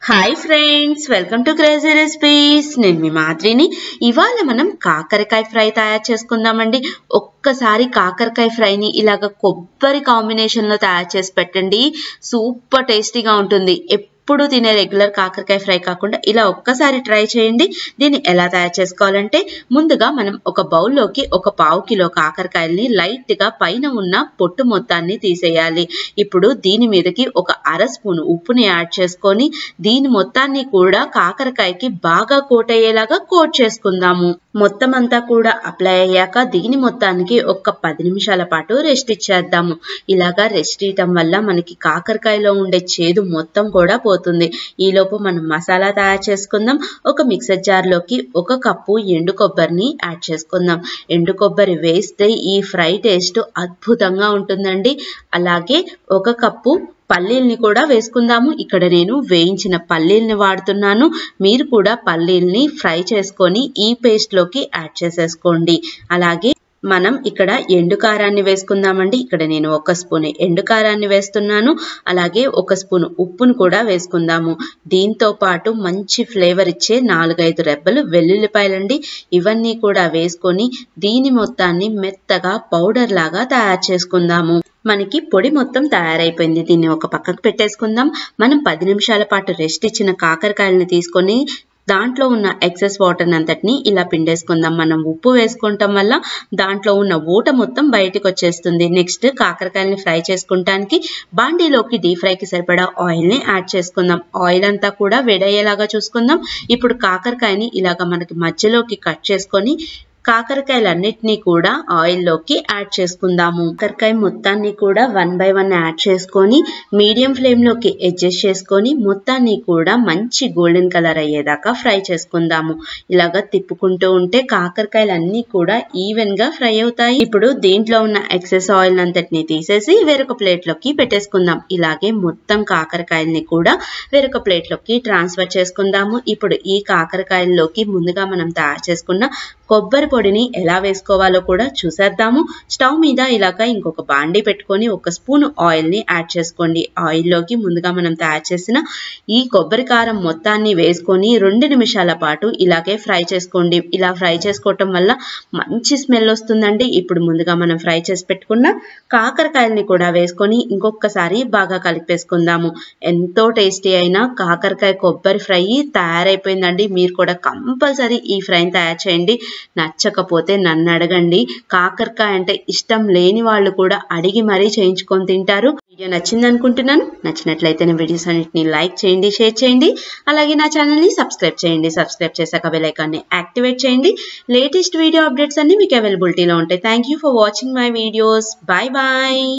hi friends welcome to crazy recipes నేను మీ మాదిరిని ఇవాళ మనం కాకరకాయ ఫ్రై తయారు చేసుకుందామండి ఒక్కసారి కాకరకాయ ఫ్రైని ఇలాగ కొబ్బరి కాంబినేషన్లో తయారు చేసి పెట్టండి సూపర్ టేస్టీగా ఉంటుంది ఎప్పుడు తినే రెగ్యులర్ కాకరకాయ ఫ్రై కాకుండా ఇలా ఒక్కసారి ట్రై చేయండి దీన్ని ఎలా తయారు చేసుకోవాలంటే ముందుగా మనం ఒక బౌల్లోకి ఒక పావు కిలో కాకరకాయల్ని లైట్గా పైన ఉన్న పొట్టు మొత్తాన్ని తీసేయాలి ఇప్పుడు దీని మీదకి ఒక అర స్పూన్ ఉప్పుని యాడ్ చేసుకొని దీని మొత్తాన్ని కూడా కాకరకాయకి బాగా కోట్ అయ్యేలాగా కోట్ చేసుకుందాము మొత్తం అంతా కూడా అప్లై అయ్యాక దీని మొత్తానికి ఒక పది నిమిషాల పాటు రెస్ట్ ఇచ్చేద్దాము ఇలాగా రెస్ట్ ఇవ్వటం వల్ల మనకి కాకరకాయలో ఉండే చేదు మొత్తం కూడా పోతుంది ఈలోపు మనం మసాలా తయారు చేసుకుందాం ఒక మిక్సర్ జార్లోకి ఒక కప్పు ఎండు కొబ్బరిని యాడ్ చేసుకుందాం ఎండు కొబ్బరి వేస్తే ఈ ఫ్రై టేస్ట్ అద్భుతంగా ఉంటుందండి అలాగే ఒక కప్పు పల్లీల్ని కూడా వేసుకుందాము ఇక్కడ నేను వేయించిన పల్లీల్ని వాడుతున్నాను మీరు కూడా పల్లీల్ని ఫ్రై చేసుకొని ఈ పేస్ట్లోకి యాడ్ చేసేసుకోండి అలాగే మనం ఇక్కడ ఎండు కారాన్ని వేసుకుందామండి ఇక్కడ నేను ఒక స్పూన్ ఎండు కారాన్ని వేస్తున్నాను అలాగే ఒక స్పూన్ ఉప్పును కూడా వేసుకుందాము దీంతో పాటు మంచి ఫ్లేవర్ ఇచ్చే నాలుగైదు రెబ్బలు వెల్లుల్లిపాయలండి ఇవన్నీ కూడా వేసుకొని దీని మొత్తాన్ని మెత్తగా పౌడర్ లాగా తయారు చేసుకుందాము మనకి పొడి మొత్తం తయారైపోయింది దీన్ని ఒక పక్కకు పెట్టేసుకుందాం మనం పది నిమిషాల పాటు రెస్ట్ ఇచ్చిన కాకరకాయలని తీసుకొని దాంట్లో ఉన్న ఎక్సెస్ వాటర్ అంతటిని ఇలా పిండేసుకుందాం మనం ఉప్పు వేసుకుంటాం వల్ల దాంట్లో ఉన్న ఊట మొత్తం బయటకు వచ్చేస్తుంది నెక్స్ట్ కాకరకాయలని ఫ్రై చేసుకుంటానికి బాండీలోకి డీప్ ఫ్రైకి సరిపడా ఆయిల్ని యాడ్ చేసుకుందాం ఆయిల్ అంతా కూడా వేడయ్యేలాగా చూసుకుందాం ఇప్పుడు కాకరకాయని ఇలాగ మనకి మధ్యలోకి కట్ చేసుకొని కాకరకాయలన్నిటినీ కూడా ఆయిల్లోకి యాడ్ చేసుకుందాము కాకరకాయ మొత్తాన్ని కూడా వన్ బై వన్ యాడ్ చేసుకొని మీడియం ఫ్లేమ్లోకి అడ్జస్ట్ చేసుకొని మొత్తాన్ని కూడా మంచి గోల్డెన్ కలర్ అయ్యేదాకా ఫ్రై చేసుకుందాము ఇలాగా తిప్పుకుంటూ ఉంటే కాకరకాయలన్నీ కూడా ఈవెన్ గా ఫ్రై అవుతాయి ఇప్పుడు దీంట్లో ఉన్న ఎక్సెస్ ఆయిల్ అంతటిని తీసేసి వేరొక ప్లేట్లోకి పెట్టేసుకుందాం ఇలాగే మొత్తం కాకరకాయల్ని కూడా వేరొక ప్లేట్లోకి ట్రాన్స్ఫర్ చేసుకుందాము ఇప్పుడు ఈ కాకరకాయల్లోకి ముందుగా మనం తయారు చేసుకున్న కొబ్బరి పొడిని ఎలా వేసుకోవాలో కూడా చూసేద్దాము స్టవ్ మీద ఇలాగ ఇంకొక బాండి పెట్టుకొని ఒక స్పూన్ ఆయిల్ ని యాడ్ చేసుకోండి ఆయిల్లోకి ముందుగా మనం తయారు చేసిన ఈ కొబ్బరి కారం మొత్తాన్ని వేసుకొని రెండు నిమిషాల పాటు ఇలాగే ఫ్రై చేసుకోండి ఇలా ఫ్రై చేసుకోవటం వల్ల మంచి స్మెల్ వస్తుందండి ఇప్పుడు ముందుగా మనం ఫ్రై చేసి పెట్టుకున్న కాకరకాయల్ని కూడా వేసుకొని ఇంకొకసారి బాగా కలిపేసుకుందాము ఎంతో టేస్టీ అయిన కాకరకాయ కొబ్బరి ఫ్రై తయారైపోయిందండి మీరు కూడా కంపల్సరీ ఈ ఫ్రైని తయారు చేయండి నచ్చకపోతే నన్ను అడగండి కాకరకాయ అంటే ఇష్టం లేని వాళ్ళు కూడా అడిగి మరీ చేయించుకొని తింటారు వీడియో నచ్చింది అనుకుంటున్నాను నచ్చినట్లయితే నా వీడియోస్ అన్నిటిని లైక్ చేయండి షేర్ చేయండి అలాగే నా ఛానల్ని సబ్స్క్రైబ్ చేయండి సబ్స్క్రైబ్ చేశాక బెల్ ఐకాన్ని యాక్టివేట్ చేయండి లేటెస్ట్ వీడియో అప్డేట్స్ అన్ని మీకు అవైలబిలిటీలో ఉంటాయి thank for watching my videos bye bye